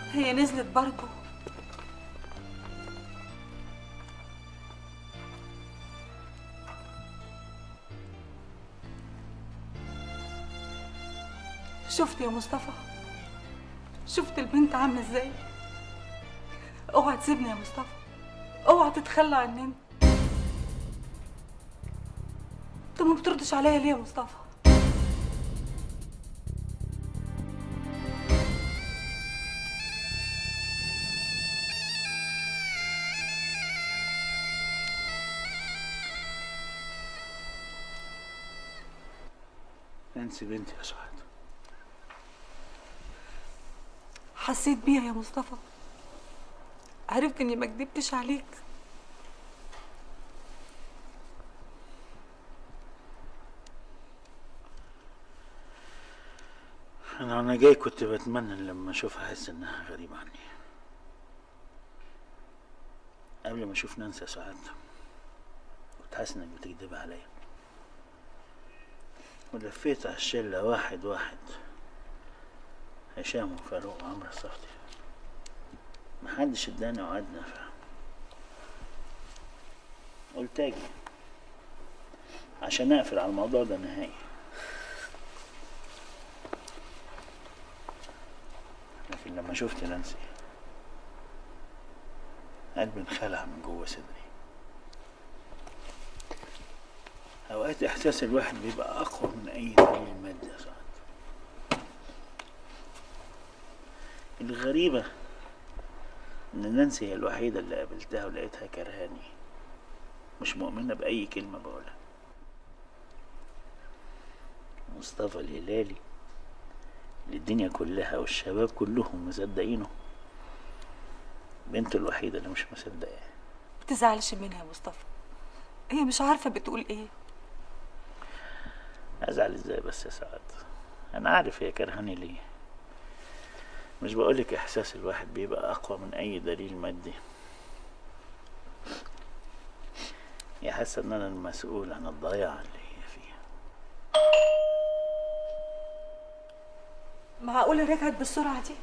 هي نزلت برضه شفت يا مصطفى شفت البنت عامله ازاي اوعى تسيبني يا مصطفى اوعى تتخلى عننا انت ما بتردش عليا ليه يا مصطفى نانسي بنتي يا سعاد حسيت بيها يا مصطفى عرفت اني ما كدبتش عليك انا وانا جاي كنت بتمنى إن لما اشوفها احس انها غريبة عني قبل ما اشوف نانسي يا سعاد كنت حاسس انك بتكدب عليا ولفيت على الشلة واحد واحد هشام وفاروق وعمرو الصفتي محدش اداني وعد نافع قلت اجي عشان اقفل على الموضوع ده نهائي لكن لما شفت نانسي قلبي انخلع من جوه صدري اوقات احساس الواحد بيبقى اقوى من اي دليل مادي يا سعد الغريبة ان نانسي هي الوحيدة اللي قابلتها ولقيتها كرهاني مش مؤمنة بأي كلمة بقولها مصطفى الهلالي اللي الدنيا كلها والشباب كلهم مصدقينه بنته الوحيدة اللي مش مصدقاه بتزعلش منها يا مصطفى هي مش عارفه بتقول ايه ازعل ازاي بس يا سعاد انا عارف هي كرهاني ليه مش بقولك احساس الواحد بيبقى اقوى من اي دليل مادي هي حاسه ان انا المسؤول عن الضياع اللي هي فيها معقوله رجعت بالسرعه دي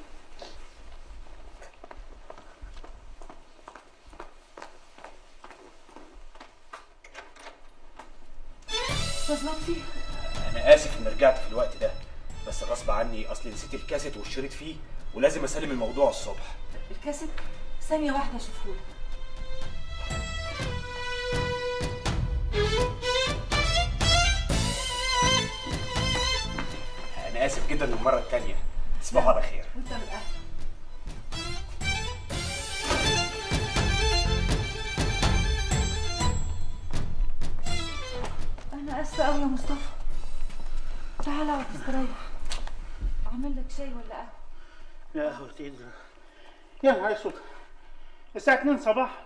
استاذ لطفي انا اسف ان رجعت في الوقت ده بس غصب عني اصلي نسيت الكاسيت والشريط فيه ولازم اسلم الموضوع الصبح الكاسيت ثانيه واحده اشوفهولك انا اسف جدا للمره الثانيه تصبحوا على خير وانت من اهلك انا اسفه قوي يا مصطفى تعالى اقعد تستريح اعمل لك شاي ولا قهوه يا قهوة ايد يا نهار اسود الساعة 2 صباح